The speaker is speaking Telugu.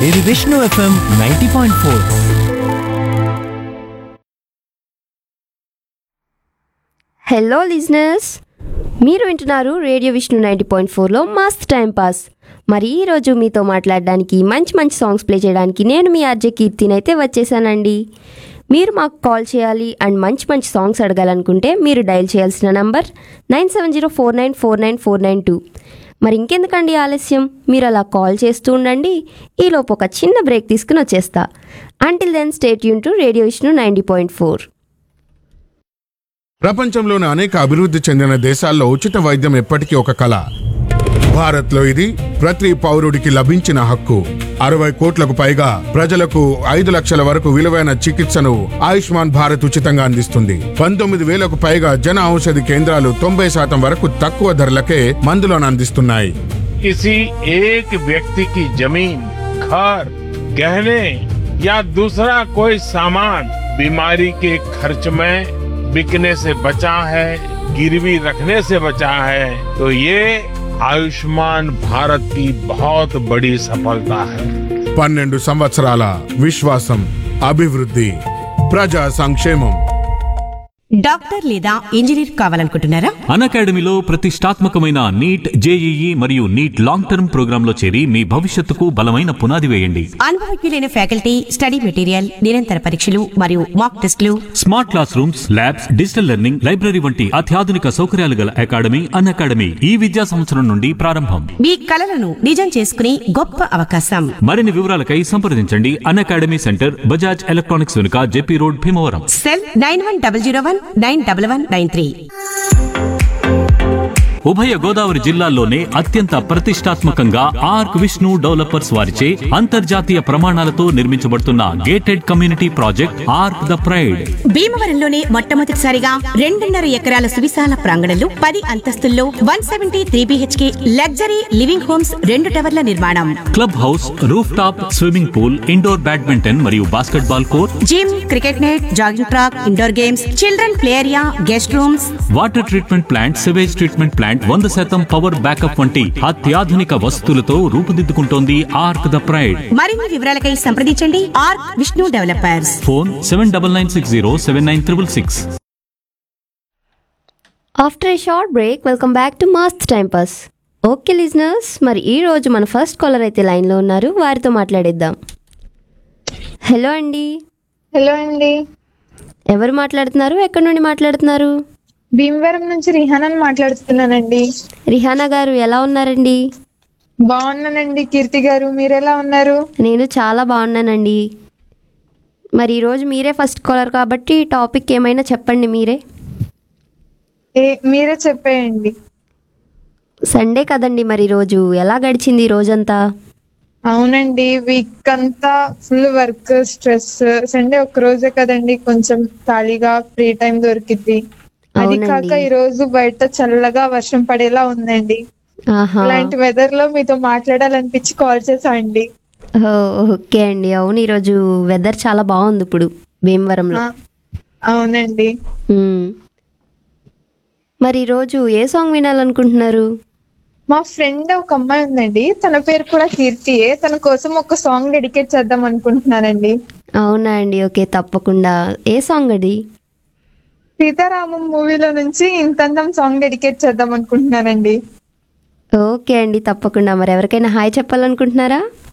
ఇది Vishnu FM ninety point four hello listeners మీరు వింటున్నారు రేడియో విష్ణు నైంటీ పాయింట్ ఫోర్లో మస్త్ టైం పాస్ మరి ఈరోజు మీతో మాట్లాడడానికి మంచి మంచి సాంగ్స్ ప్లే చేయడానికి నేను మీ ఆర్జే కీర్తిని అయితే వచ్చేసానండి మీరు మాకు కాల్ చేయాలి అండ్ మంచి మంచి సాంగ్స్ అడగాలనుకుంటే మీరు డయల్ చేయాల్సిన number nine seven zero four nine four nine four nine two మరి ఇంకెందుకండి ఆలస్యం మీరు అలా కాల్ చేస్తూ ఉండండి ఈలోపు ఒక చిన్న బ్రేక్ తీసుకుని వచ్చేస్తా అంటిల్ దెన్ స్టేట్ యూన్ to radio Vishnu ninety point four ప్రపంచంలోని అనేక అభివృద్ధి చెందిన దేశాల్లో ఉచిత వైద్యం ఎప్పటికీ ఒక కళ భారత్లో ఇది ప్రతి పౌరుడికి లభించిన హక్కు అరవై కోట్లకు పైగా ప్రజలకు ఐదు లక్షల వరకు విలువైన చికిత్సను ఆయుష్మాన్ భారత్ ఉచితంగా అందిస్తుంది పంతొమ్మిది వేలకు పైగా జన ఔషధి కేంద్రాలు తొంభై శాతం వరకు తక్కువ ధరలకే మందులను అందిస్తున్నాయి किसी एक व्यक्ति की जमीन घर गहने या दूसरा कोई सामान बीमारी के खर्च में बिकने से बचा है गिरवी रखने से बचा है तो ये आयुष्मान भारत की बहुत बड़ी सफलता है పన్నెండు సంవత్సరాల విశ్వాసం అభివృద్ధి ప్రజా సంక్షేమం డాక్టర్ లేదా ఇంజనీర్ కావాలనుకుంటున్నారా అన్ అకాడమీలో ప్రతిష్టాత్మకమైన నీట్ జేఈఈ మరియు నీట్ లాంగ్ టర్మ్ ప్రోగ్రాంలో చేరి మీ భవిష్యత్తుకు బలమైన పునాది వేయండి అనుభవజ్ఞులైన ఫ్యాకల్టీ స్టడీ మెటీరియల్ నిరంతర పరీక్షలు మరియు మాక్ టెస్టులు smart classrooms labs digital learning library వంటి అత్యాధునిక సౌకర్యాలు గల అకాడమీ అన్ అకాడమీ ఈ విద్యా సంవత్సరం నుండి ప్రారంభం మీ కలలను నిజం చేసుకునే గొప్ప అవకాశం మరిన్ని వివరాలకై సంప్రదించండి Unacademy center Bajaj electronics వెనుక JP road Bhimavaram cell nine one double zero one nine double one nine three ఉభయ గోదావరి జిల్లాల్లోనే అత్యంత ప్రతిష్టాత్మకంగా ఆర్క్ విష్ణు డెవలపర్స్ వారిచే అంతర్జాతీయ ప్రమాణాలతో నిర్మించబడుతున్న gated community project arc the pride భీమవరంలోనే మొట్టమొదటిసారిగా రెండున్నర ఎకరాల సువిశాల ప్రాంగణంలో పది అంతస్తుల్లో one seventy three BHK luxury living homes రెండు టవర్ల నిర్మాణం club house rooftop swimming pool indoor badminton మరియు basketball court gym cricket net jogging track indoor games children play area guest rooms water treatment plant sewage treatment plant వంద శాతం పవర్ బ్యాకప్ వంటి అత్యాధునిక వసతులతో రూపుదిద్దుకుంటోంది ఆర్క్ ద ప్రైడ్ మరిన్ని వివరాలకై సంప్రదించండి R Vishnu developers phone seven double nine six zero seven nine triple six after a short break welcome back to Mast time pass okay listeners మరి ఈ రోజు మన ఫస్ట్ కాలర్ అయితే లైన్లో ఉన్నారు వారితో మాట్లాడేద్దాం హలో అండి హలో అండి ఎవరు మాట్లాడుతున్నారు ఎక్కడి నుండి మాట్లాడుతున్నారు భీమవరం నుంచి రిహానాని మాట్లాడుతున్నానండి రిహానా గారు ఎలా ఉన్నారండి బాగున్నానండి కీర్తి గారు మీరు ఎలా ఉన్నారు నేను చాలా బాగున్నానండి మరి ఈరోజు మీరే ఫస్ట్ కాలర్ కాబట్టి టాపిక్ ఏమైనా చెప్పండి మీరే ఏ మీరే చెప్పేయండి సండే కదండి మరి ఈరోజు ఎలా గడిచింది ఈ రోజంతా అవునండి వీక్ అంతా ఫుల్ వర్క్ స్ట్రెస్ సండే ఒక్క రోజే కదండి కొంచెం ఖాళీగా ఫ్రీ టైం దొరికింది అది అవునండి. కాక ఈ రోజు బయట చల్లగా వర్షం పడేలా ఉందండి ఆహా ఇలాంటి వెదర్ లో మీతో మాట్లాడాలనిపించి కాల్ చేసా అండి ఓ, ఓకే అండి అవును ఈరోజు వెదర్ చాలా బాగుంది ఇప్పుడు భీమవరంలో ఆ, అవునండి మ్మ్. మరి ఈరోజు ఏ సాంగ్ వినాలనుకుంటున్నారు మా ఫ్రెండ్ ఒక అమ్మాయి ఉందండి తన పేరు కూడా కీర్తియే తన కోసం ఒక సాంగ్ డెడికేట్ చేద్దాం అనుకుంటున్నానండి అవునా అండి ఓకే తప్పకుండా ఏ సాంగ్ అది సీతారామం మూవీలో నుంచి ఇంతందం సాంగ్ డెడికేట్ చేద్దాం అనుకుంటున్నానండి ఓకే అండి తప్పకుండా మరి ఎవరికైనా హాయ్ చెప్పాలనుకుంటున్నారా